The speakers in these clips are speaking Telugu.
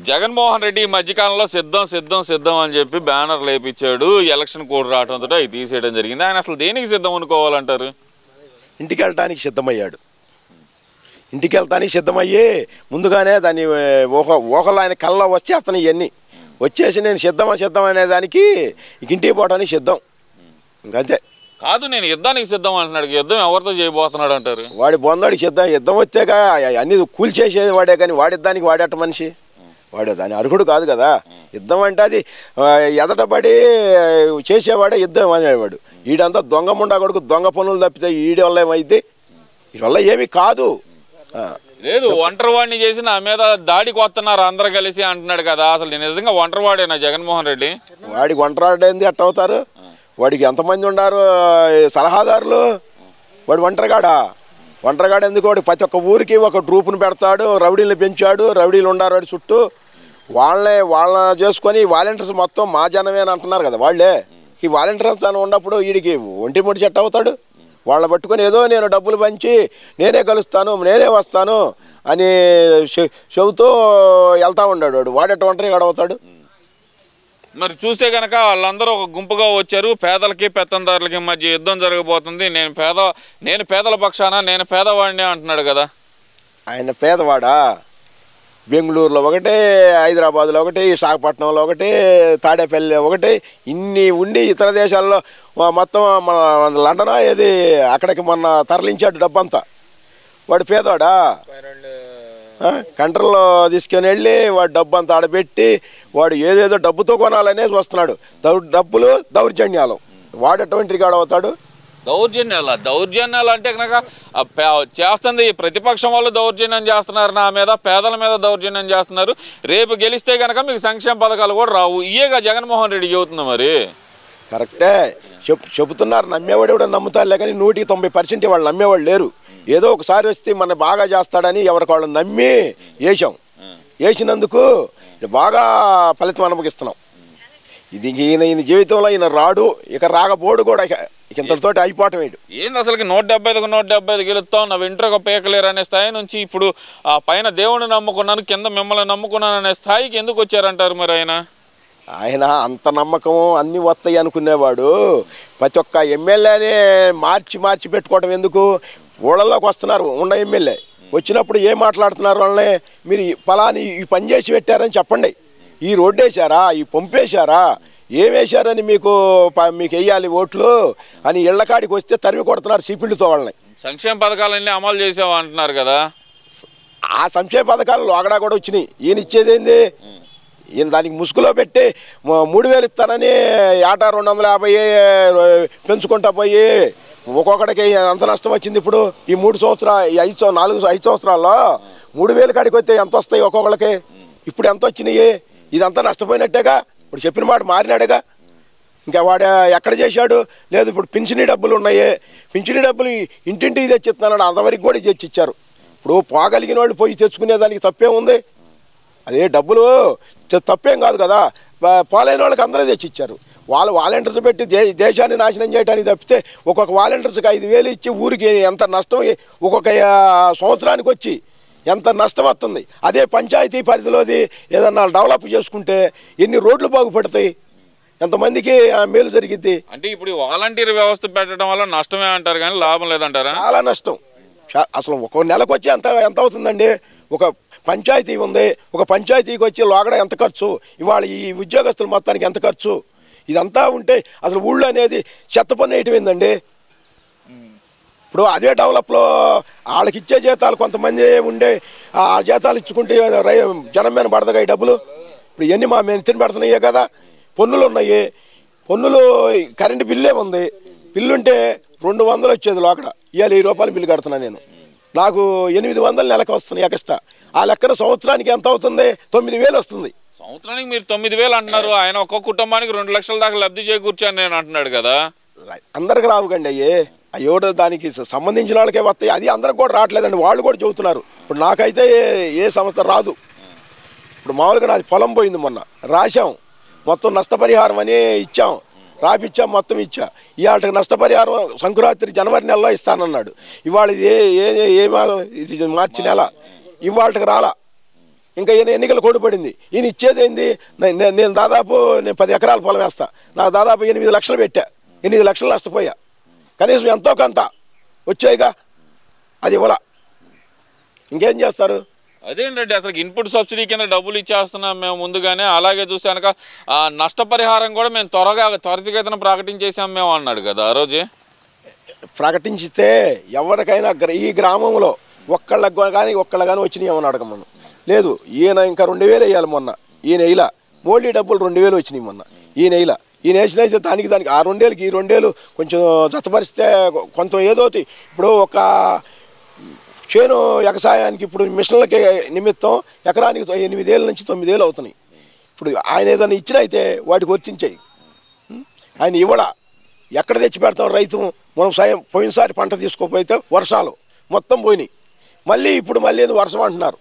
జగన్మోహన్ రెడ్డి ఈ మధ్యకాలంలో సిద్ధం సిద్ధం సిద్ధం అని చెప్పి బ్యానర్ లేపించాడు ఎలక్షన్ కోడ్ రావడంతో అవి తీసేయడం జరిగింది ఆయన అసలు దేనికి సిద్ధం అనుకోవాలంటారు ఇంటికి వెళ్ళటానికి సిద్ధమయ్యాడు ఇంటికి వెళ్తానికి సిద్ధమయ్యి ముందుగానే దాన్ని ఏ, ఊహ ఊహలు ఆయన కళ్ళ వచ్చేస్తాను ఇవన్నీ వచ్చేసి నేను సిద్ధమా సిద్ధం అనే దానికి ఇక ఇంటికి పోవడానికి సిద్ధం ఇంకంతే కాదు నేను యుద్ధానికి సిద్ధం అంటున్నాడు యుద్ధం ఎవరితో చేయబోతున్నాడు అంటారు వాడి బొందాడికి సిద్ధం యుద్ధం వచ్చాక అన్ని కూల్చేసేది వాడే కానీ వాడిద్దానికి వాడేట మనిషి వాడే దాని అర్హుడు కాదు కదా యుద్ధం అంటే అది ఆ, ఎదటపడి చేసేవాడే యుద్ధం అనేవాడు ఈడంతా దొంగ ముండా కొడుకు దొంగ పనులు తప్పితే ఈడి వల్ల ఏమైంది వీడి వల్ల ఏమీ కాదు ఆ, లేదు ఒంటరి వాడిని చేసి నా మీద దాడికి వస్తున్నారు అందరు కలిసి అంటున్నాడు కదా అసలు నేను నిజంగా ఒంటరి వాడేనా జగన్మోహన్ రెడ్డి వాడికి ఒంటరాడేంది ఎట్ట అవుతారు వాడికి ఎంతమంది ఉన్నారు సలహాదారులు వాడు ఒంటరిగాడా ఒంటరిగాడు ఎందుకు వాడు ప్రతి ఒక్క ఊరికి ఒక ట్రూప్ను పెడతాడు రౌడీలను పెంచాడు రౌడీలు ఉండారు వాడి చుట్టూ వాళ్ళనే వాళ్ళ చేసుకొని వాలంటీర్స్ మొత్తం మా జనమే అని అంటున్నారు కదా వాళ్ళే ఈ వాలంటీర్స్ అని ఉన్నప్పుడు వీడికి ఒంటి ముడి చెట్టు అవుతాడు వాళ్ళని పట్టుకొని ఏదో నేను డబ్బులు పంచి నేనే కలుస్తాను నేనే వస్తాను అని చె- చెబుతూ వెళ్తా ఉన్నాడు వాడు వాడేట ఒంటరిగా అవుతాడు మరి చూస్తే కనుక వాళ్ళందరూ ఒక గుంపుగా వచ్చారు పేదలకి పెత్తందారులకి మధ్య యుద్ధం జరగబోతుంది నేను పేద నేను పేదల పక్షాన నేను పేదవాడిని అంటున్నాడు కదా ఆయన పేదవాడా బెంగళూరులో ఒకటి హైదరాబాద్లో ఒకటి విశాఖపట్నంలో ఒకటి తాడేపల్లి ఒకటి ఇన్ని ఉండి ఇతర దేశాల్లో మ- మొత్తం మన లండన్ ఏది అక్కడికి మొన్న తరలించాడు డబ్బంతా వాడు పేదవాడా ఆ, కంట్రోల్లో తీసుకొని వెళ్ళి వాడు డబ్బు అంతా ఆడబెట్టి వాడు ఏదేదో డబ్బుతో కొనాలనేసి వస్తున్నాడు దౌ- డబ్బులు దౌర్జన్యాలు వాడు ఎటువంటి గాడు అవుతాడు దౌర్జన్యాలు దౌర్జన్యాలు అంటే కనుక ఆ పే- చేస్తుంది ఈ ప్రతిపక్షం వాళ్ళు దౌర్జన్యం చేస్తున్నారు నా మీద పేదల మీద దౌర్జన్యం చేస్తున్నారు రేపు గెలిస్తే కనుక మీకు సంక్షేమ పథకాలు కూడా రావు ఇయేగా జగన్మోహన్ రెడ్డి చెబుతుంది మరి కరెక్టే చెప్ చెబుతున్నారు నమ్మేవాడు కూడా నమ్ముతారులే కానీ నూటికి తొంభై పర్సెంట్ వాళ్ళు నమ్మేవాళ్ళు లేరు ఏదో ఒకసారి వస్తే మన బాగా చేస్తాడని ఎవరికి వాళ్ళు నమ్మి వేసాం వేసినందుకు బాగా ఫలితం అనుభవిస్తున్నాం ఇది ఈయన ఈయన జీవితంలో ఈయన రాడు ఇక రాకపోడు కూడా ఇక ఇక ఇంతటితోటి అయిపోవటం వీడు ఏంది అసలుకి నూట డెబ్బై ఐదుకు నూట డెబ్బై ఐదు గెలుస్తాం నా వెంట్రుక పేకలేరు అనే స్థాయి నుంచి ఇప్పుడు ఆ పైన దేవుడిని నమ్ముకున్నాను కింద మిమ్మల్ని నమ్ముకున్నాను అనే స్థాయికి ఎందుకు వచ్చారంటారు మరి ఆయన ఆయన అంత నమ్మకం అన్నీ వస్తాయి అనుకునేవాడు ప్రతి ఒక్క ఎమ్మెల్యేనే మార్చి మార్చి పెట్టుకోవడం ఎందుకు ఊళ్ళలోకి వస్తున్నారు ఉన్న ఎమ్మెల్యే వచ్చినప్పుడు ఏం మాట్లాడుతున్నారు వాళ్ళని మీరు ఈ ఫలాని ఈ పని చేసి పెట్టారని చెప్పండి ఈ రోడ్డు వేసారా ఈ పంపు వేసారా ఏం వేశారని మీకు ప- మీకు వేయాలి ఓట్లు అని ఇళ్ళకాడికి వస్తే తరిమి కొడుతున్నారు సీపీళ్ళతో వాళ్ళని సంక్షేమ పథకాలన్నీ అమలు చేసావు అంటున్నారు కదా ఆ సంక్షేమ పథకాలు లోగడా కూడా వచ్చినాయి ఈయన ఇచ్చేది ఏంది ఈయన దానికి ముసుగులో పెట్టి మ- మూడు వేలు ఇస్తానని ఏటా రెండు వందల యాభై పెంచుకుంటా పోయి ఒక్కొక్కడికి ఎంత నష్టం వచ్చింది ఇప్పుడు ఈ మూడు సంవత్సరాలు ఈ ఐదు సంవ- నాలుగు ఐదు సంవత్సరాల్లో మూడు వేలు కాడికి వస్తే ఎంత వస్తాయి ఒక్కొక్కడికి ఇప్పుడు ఎంత వచ్చినాయి ఇదంతా నష్టపోయినట్టేగా ఇప్పుడు చెప్పిన మాట మారినాడుగా ఇంకా వాడు ఎక్కడ చేశాడు లేదు ఇప్పుడు పింఛనీ డబ్బులు ఉన్నాయి పింఛనీ డబ్బులు ఇంటింటికి తెచ్చిస్తున్నాడు అంతవరకు కూడా తెచ్చి ఇచ్చారు ఇప్పుడు పోగలిగిన వాళ్ళు పోయి తెచ్చుకునేదానికి తప్పే ఉంది అదే డబ్బులు తె- తప్పేం కాదు కదా ప- పోలేని వాళ్ళకి అందరూ తెచ్చి ఇచ్చారు వాళ్ళు వాలంటీర్స్ పెట్టి దే దేశాన్ని నాశనం చేయడానికి తప్పితే ఒక్కొక్క వాలంటీర్స్కి ఐదు వేలు ఇచ్చి ఊరికి ఎంత నష్టం ఒక్కొక్క ఆ, సంవత్సరానికి వచ్చి ఎంత నష్టం వస్తుంది అదే పంచాయతీ పరిధిలోది ఏదన్నా డెవలప్ చేసుకుంటే ఎన్ని రోడ్లు బాగుపడతాయి ఎంతమందికి ఆ, మేలు జరిగిద్ది అంటే ఇప్పుడు ఈ వాలంటీర్ వ్యవస్థ పెట్టడం వల్ల నష్టమే అంటారు కానీ లాభం లేదంటారా చాలా నష్టం చా- అసలు ఒక నెలకు వచ్చి ఎంత ఎంత అవుతుందండి ఒక పంచాయతీ ఉంది ఒక పంచాయతీకి వచ్చి లోగడ ఎంత ఖర్చు ఇవాళ ఈ ఉద్యోగస్తులు మొత్తానికి ఎంత ఖర్చు ఇదంతా ఉంటే అసలు ఊళ్ళో అనేది చెత్త పని వేయటం ఏందండి ఇప్పుడు అదే డెవలప్లో వాళ్ళకి ఇచ్చే జీతాలు కొంతమంది ఉండే ఆ జీతాలు ఇచ్చుకుంటే రై జనం మీద పడదుగా ఈ డబ్బులు ఇప్పుడు ఇవన్నీ మా మేము ఇచ్చిన పెడుతున్నాయే కదా పన్నులు ఉన్నాయి పన్నులు కరెంటు బిల్లే ఉంది బిల్లు ఉంటే రెండు వందలు వచ్చేది లోకడ ఇవాళ వెయ్యి రూపాయలు బిల్లు కడుతున్నాను నేను నాకు ఎనిమిది వందలు నెలకు వస్తున్నాయి ఎక్స్ట్రా ఆ లెక్కన సంవత్సరానికి ఎంత అవుతుంది తొమ్మిది వేలు వస్తుంది సంవత్సరానికి మీరు తొమ్మిది వేలు అంటున్నారు ఆయన ఒక్కొక్క కుటుంబానికి రెండు లక్షల దాకా లబ్ధి చేకూర్చాను నేను అంటున్నాడు కదా అందరికి రావుకండి అయ్యే అయ్యోడు దానికి స- సంబంధించిన వాళ్ళకే వస్తాయి అది అందరికి కూడా రావట్లేదండి వాళ్ళు కూడా చెబుతున్నారు ఇప్పుడు నాకైతే ఏ- ఏ సంస్థ రాదు ఇప్పుడు మామూలుగా నాది పొలం పోయింది మొన్న రాశాం మొత్తం నష్టపరిహారం అని ఇచ్చాం రాపిచ్చాం మొత్తం ఇచ్చా ఇవాళకి నష్టపరిహారం సంక్రాంతి జనవరి నెలలో ఇస్తానన్నాడు ఇవాళ ఇది ఏ ఏ ఏ మా- ఇది మార్చి నెల ఇవాళకి రాలా ఇంకా ఈయన ఎన్నికలు కోడిపడింది ఈయన ఇచ్చేది ఏంది నే- నే- నేను దాదాపు నేను పది ఎకరాల పొలం వేస్తా నాకు దాదాపు ఎనిమిది లక్షలు పెట్టా ఎనిమిది లక్షలు నష్టపోయా కనీసం ఎంతో కొంత వచ్చాయిగా అది ఇవ్వలా ఇంకేం చేస్తారు అదేంటంటే అసలు ఇన్పుట్ సబ్సిడీ కింద డబ్బులు ఇచ్చేస్తున్నాం మేము ముందుగానే అలాగే చూస్తే కనుక ఆ, నష్టపరిహారం కూడా మేము త్వరగా త్వరితగతిన ప్రకటించేసాం మేము అన్నాడు కదా ఆ రోజే ప్రకటించితే ఎవరికైనా గ్ర- ఈ గ్రామంలో ఒక్కళ్ళకి కానీ ఒక్కళ్ళ కానీ వచ్చినాయి ఏమని అడగమను లేదు ఈయన ఇంకా రెండు వేలు వేయాలి మొన్న ఈయన వేయలా మోడీ డబ్బులు రెండు వేలు వచ్చినాయి మొన్న ఈయన వేయలా ఈయన వేసినైతే దానికి దానికి ఆ రెండేళ్ళకి ఈ రెండేళ్ళు కొంచెం జతపరిస్తే కొంత ఏదో ఒకటి ఇప్పుడు ఒక చేను వ్యవసాయానికి ఇప్పుడు మిషన్లకి నిమిత్తం ఎకరానికి తొ- ఎనిమిదేళ్ళ నుంచి తొమ్మిదేళ్ళు అవుతున్నాయి ఇప్పుడు ఆయన ఏదైనా ఇచ్చిన అయితే వాటికి వర్తించాయి ఉం? ఆయన ఇవ్వడా ఎక్కడ తెచ్చి పెడతాం రైతు మనం సాయం పోయినసారి పంట తీసుకోపోతే వర్షాలు మొత్తం పోయినాయి మళ్ళీ ఇప్పుడు మళ్ళీ ఏదో వర్షం అంటున్నారు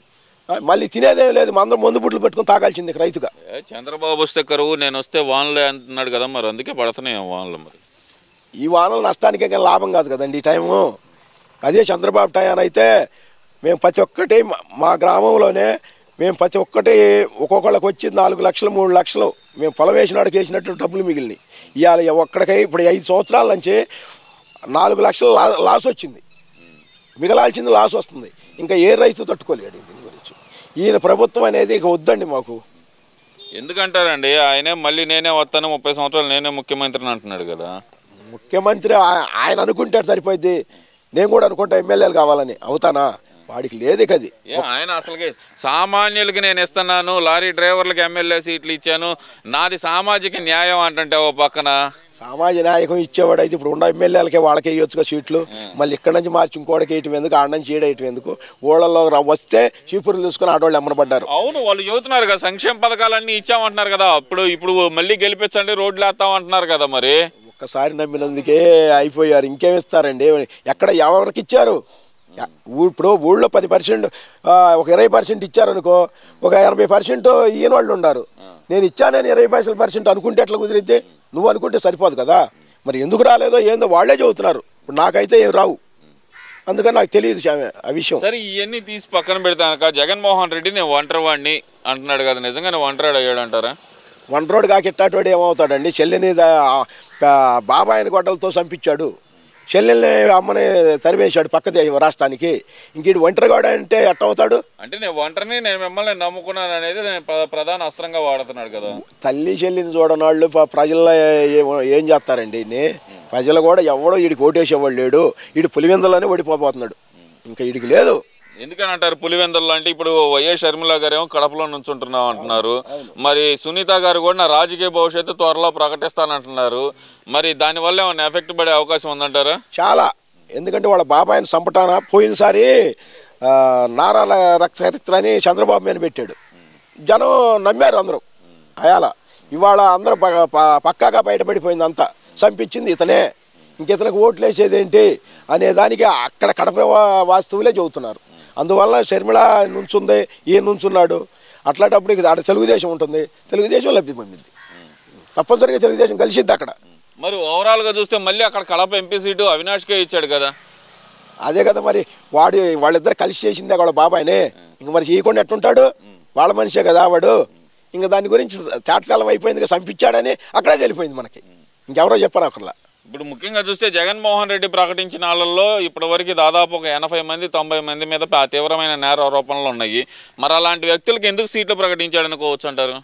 ఆ, మళ్ళీ తినేదేం లేదు మందరం మందు బుడ్లు పెట్టుకొని తాగాల్సింది ఇక రైతుగా ఏ, చంద్రబాబు వస్తే కరువు నేను వస్తే వానలే అంటున్నాడు కదా మరి అందుకే పడుతున్నాయి వానలు మరి ఈ వానలు నష్టానికే కానీ లాభం కాదు కదండి ఈ టైము అదే చంద్రబాబు టైం అయితే మేము ప్రతి ఒక్కటి మా- మా గ్రామంలోనే మేము ప్రతి ఒక్కటి ఒక్కొక్కళ్ళకి వచ్చి నాలుగు లక్షలు మూడు లక్షలు మేము పొలం వేసినాడికి వేసినట్టు డబ్బులు మిగిలినాయి ఇవాళ ఒక్కడికై ఇప్పుడు ఐదు సంవత్సరాల నుంచి నాలుగు లక్షలు లా లాస్ వచ్చింది మిగలాల్సింది లాస్ వస్తుంది ఇంకా ఏ రైతు తట్టుకోలేడు దీని గురించి ఈయన ప్రభుత్వం అనేది ఇక వద్దండి మాకు ఎందుకంటారండి ఆయనే మళ్ళీ నేనే వస్తాను ముప్పై సంవత్సరాలు నేనే ముఖ్యమంత్రిని అంటున్నాడు కదా ముఖ్యమంత్రి ఆ- ఆయన అనుకుంటాడు సరిపోయింది నేను కూడా అనుకుంటా ఎమ్మెల్యేలు కావాలని అవుతానా వాడికి లేదు ఇక అది ఏ ఆయన అసలుకి సామాన్యులకి నేను ఇస్తున్నాను లారీ డ్రైవర్లకి ఎమ్మెల్యే సీట్లు ఇచ్చాను నాది సామాజిక న్యాయం అంటుంటే ఓ పక్కన సామాజిక నాయకం ఇచ్చేవాడు అయితే ఇప్పుడు ఉన్న ఎమ్మెల్యేలకే వాళ్ళకే ఇవ్వచ్చుగా సీట్లు మళ్ళీ ఇక్కడ నుంచి మార్చి ఇంకోటికి వేయటం ఎందుకు ఆడ నుంచి ఈడేయటం ఎందుకు ఊళ్ళలో రా- వస్తే చీపుర్లు తీసుకుని ఆడవాళ్ళు ఎమ్మడబడ్డారు అవును వాళ్ళు చెబుతున్నారు కదా సంక్షేమ పథకాలన్నీ ఇచ్చామంటున్నారు కదా ఇప్పుడు ఇప్పుడు మళ్ళీ గెలిపించండి రోడ్లు వేస్తామంటున్నారు కదా మరి ఒక్కసారి నమ్మినందుకే అయిపోయారు ఇంకేం ఇస్తారండి ఎక్కడ ఎవరికి ఇచ్చారు ఎ- ఊ- ఇప్పుడు ఊళ్ళో పది పర్సెంట్ ఒక ఇరవై పర్సెంట్ ఇచ్చారనుకో ఒక ఎనభై పర్సెంట్ ఈయన వాళ్ళు ఉన్నారు నేను ఇచ్చానని ఇరవై పైసలు పర్సెంట్ అనుకుంటే ఎట్లా కుదిరితే నువ్వు అనుకుంటే సరిపోదు కదా మరి ఎందుకు రాలేదో ఏందో వాళ్ళే చెబుతున్నారు ఇప్పుడు నాకైతే ఏం రావు అందుకని నాకు తెలియదు శ్యామే ఆ విషయం సరే ఇవన్నీ తీసి పక్కన పెడతానక జగన్మోహన్ రెడ్డి నేను ఒంటరి వాడిని అంటున్నాడు కదా నిజంగానే ఒంటరాడు అయ్యాడు అంటారా వన్ రోడ్ కాకెట్టాటోడు ఏమవుతాడండి చెల్లెని దా- ఆ, బాబాయిని గొడ్డలతో చంపించాడు చెల్లెల్ని అమ్మని తరివేశాడు పక్క దే- రాష్ట్రానికి ఇంకీడు ఒంటరిగాడు అంటే ఎట్టవుతాడు అంటే నేను ఒంటరిని నేను మిమ్మల్ని నమ్ముకున్నాను అనేది నేను ప్ర- ప్రధాన అస్త్రంగా వాడుతున్నాడు కదా తల్లి చెల్లిని చూడనాళ్ళు ప- ప్రజల్లో ఏ- ఏం చేస్తారండి ఈయన్ని ప్రజలు కూడా ఎవడో వీడికి ఓటేసేవాడు లేడు వీడు పులివెందులోనే ఓడిపోతున్నాడు ఇంకా వీడికి లేదు ఎందుకని అంటారు పులివెందులు అంటే ఇప్పుడు వైఎస్ షర్మిల గారు ఏమో కడపలో నుంచుంటున్నాం అంటున్నారు మరి సునీత గారు కూడా నా రాజకీయ భవిష్యత్తు త్వరలో ప్రకటిస్తానంటున్నారు మరి దానివల్ల ఏమైనా ఎఫెక్ట్ పడే అవకాశం ఉందంటారా చాలా ఎందుకంటే వాళ్ళ బాబాయిని చంపటాన పోయినసారి ఆ, నారా రక్తచరిత్ర అని చంద్రబాబు మీద పెట్టాడు జనం నమ్మారు అందరూ అయాల ఇవాళ అందరూ ప- ప- పక్కాగా బయటపడిపోయింది అంతా చంపించింది ఇతనే ఇంక ఇతనికి ఓట్లు వేసేది ఏంటి అనే దానికి అక్కడ కడప వా- వాస్తువులే చెబుతున్నారు అందువల్ల షర్మిళ నుంచుంది ఈయన నుంచున్నాడు అట్లాంటప్పుడు ఇక ఆడ తెలుగుదేశం ఉంటుంది తెలుగుదేశం లబ్ధి పొందింది తప్పనిసరిగా తెలుగుదేశం కలిసిద్ది అక్కడ మరి ఓవరాల్గా చూస్తే మళ్ళీ అక్కడ కడప ఎంపీ సీటు అవినాష్కే ఇచ్చాడు కదా అదే కదా మరి వాడు వాళ్ళిద్దరు కలిసి చేసిందే వాళ్ళ బాబాయ్నే ఇంక మరి చేయకుండా ఎట్టుంటాడు వాళ్ళ మనిషే కదా వాడు ఇంకా దాని గురించి తేటతెల్లం అయిపోయింది కదా చంపించాడని అక్కడే తెలిపోయింది మనకి ఇంకెవరో చెప్పరు అక్కడ ఇప్పుడు ముఖ్యంగా చూస్తే జగన్మోహన్ రెడ్డి ప్రకటించిన వాళ్ళల్లో ఇప్పటివరకు దాదాపు ఒక ఎనభై మంది తొంభై మంది మీద ప- తీవ్రమైన నేర ఆరోపణలు ఉన్నాయి మరి అలాంటి వ్యక్తులకు ఎందుకు సీట్లు ప్రకటించాడనుకోవచ్చు అంటారు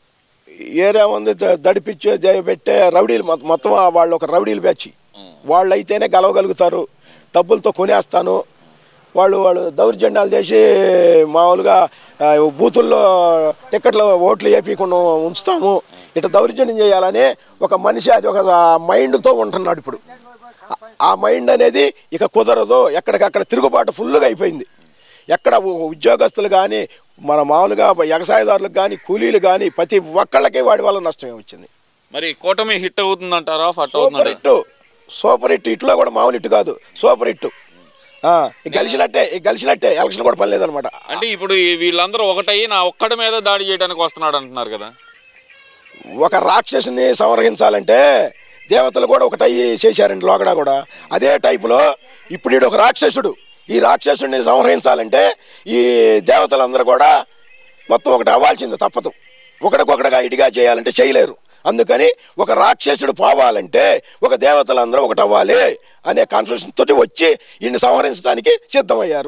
ఏరియా ఉంది ద- దడిపిచ్చి దే- పెట్టే రౌడీలు మొ- మొత్తం ఆ వాళ్ళు ఒక రౌడీలు బ్యాచ్ వాళ్ళు అయితేనే గెలవగలుగుతారు డబ్బులతో కొనేస్తాను వాళ్ళు వాళ్ళు దౌర్జన్యాలు చేసి మామూలుగా ఆ, బూతుల్లో టికెట్లు ఓట్లు వేపించకుండా ఉంచుతాము ఇట్లా దౌర్జన్యం చేయాలని ఒక మనిషి అది ఒక మైండ్తో ఉంటున్నాడు ఇప్పుడు ఆ- ఆ మైండ్ అనేది ఇక కుదరదు ఎక్కడికక్కడ తిరుగుబాటు ఫుల్గా అయిపోయింది ఎక్కడ ఉ- ఉద్యోగస్తులు కానీ మన మామూలుగా వ్యవసాయదారులకు కానీ కూలీలు కానీ ప్రతి ఒక్కళ్ళకి వాడి వల్ల నష్టమే వచ్చింది మరి కూటమి హిట్ అవుతుందంటారా ఫట్ సూపర్ అవుతుందంటారా హిట్ సూపర్ హిట్ ఇట్లో కూడా మామూలు హిట్ కాదు సూపర్ హిట్ ఆ, ఇక గెలిచినట్టే ఇక గెలిచినట్టే ఎలక్షన్ కూడా పని లేదనమాట అంటే ఇప్పుడు ఈ వీళ్ళందరూ ఒకటయ్యి నా ఒక్కడి మీద దాడి చేయడానికి వస్తున్నాడు అంటున్నారు కదా ఒక రాక్షసుని సంరక్షించాలంటే దేవతలు కూడా ఒక టై చేశారండి లోగడ కూడా అదే టైపులో ఇప్పుడు ఈడు ఒక రాక్షసుడు ఈ రాక్షసుడిని సంహరించాలంటే ఈ దేవతలందరూ కూడా మొత్తం ఒకటి అవ్వాల్సింది తప్పదు ఒకడికొకటిగా ఇడిగా చేయాలంటే చేయలేరు అందుకని ఒక రాక్షసుడు పోవాలంటే ఒక దేవతలందరూ ఒకటి అవ్వాలి అనే కాన్ఫిడెన్స్ తోటి వచ్చి ఈయన్ని సంహరించడానికి సిద్ధమయ్యారు